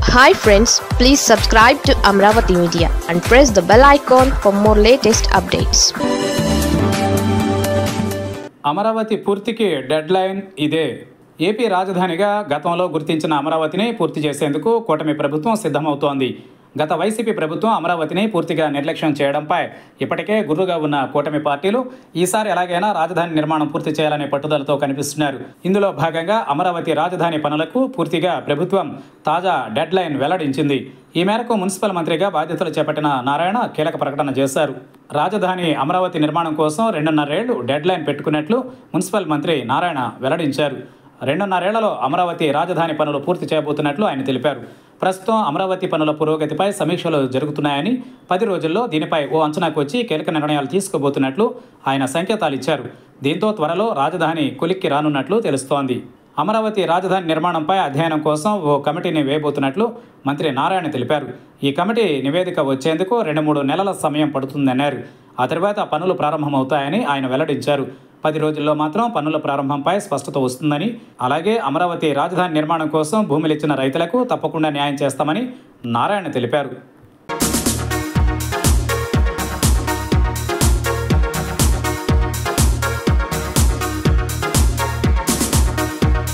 hi friends please subscribe to Amaravati media and press the bell icon for more latest updates Amaravati పూర్తికి deadline ఇదే AP రాజధానిగా గతంలో గుర్తించిన అమరావతిని పూర్తి చేసేందుకు కూటమి ప్రభుత్వం సిద్ధమవుతోంది గత వైసీపీ ప్రభుత్వం అమరావతిని పూర్తిగా నిర్లక్ష్యం చేయడంపై ఇప్పటికే గుర్రుగా ఉన్న కూటమి పార్టీలు ఈసారి ఎలాగైనా రాజధాని నిర్మాణం పూర్తి చేయాలనే పట్టుదలతో కనిపిస్తున్నారు ఇందులో భాగంగా అమరావతి రాజధాని పనులకు పూర్తిగా ప్రభుత్వం తాజా డెడ్ లైన్ వెల్లడించింది ఈ మేరకు మున్సిపల్ మంత్రిగా బాధ్యతలు చేపట్టిన నారాయణ కీలక ప్రకటన చేశారు రాజధాని అమరావతి నిర్మాణం కోసం రెండున్నరేళ్లు డెడ్ లైన్ పెట్టుకున్నట్లు మున్సిపల్ మంత్రి నారాయణ వెల్లడించారు రెండున్నరేళ్లలో అమరావతి రాజధాని పనులు పూర్తి చేయబోతున్నట్లు ఆయన తెలిపారు ప్రస్తుతం అమరావతి పనుల పురోగతిపై సమీక్షలు జరుగుతున్నాయని పది రోజుల్లో దీనిపై ఓ అంచనాకు వచ్చి కీలక నిర్ణయాలు తీసుకోబోతున్నట్లు ఆయన సంకేతాలు ఇచ్చారు దీంతో త్వరలో రాజధాని కొలిక్కి రానున్నట్లు తెలుస్తోంది అమరావతి రాజధాని నిర్మాణంపై అధ్యయనం కోసం ఓ కమిటీని వేయబోతున్నట్లు మంత్రి నారాయణ తెలిపారు ఈ కమిటీ నివేదిక వచ్చేందుకు రెండు మూడు నెలల సమయం పడుతుందన్నారు ఆ తర్వాత పనులు ప్రారంభమవుతాయని ఆయన వెల్లడించారు పది రోజుల్లో మాత్రం పనుల ప్రారంభంపై స్పష్టత వస్తుందని అలాగే అమరావతి రాజధాని నిర్మాణం కోసం భూములు ఇచ్చిన రైతులకు తప్పకుండా న్యాయం చేస్తామని నారాయణ తెలిపారు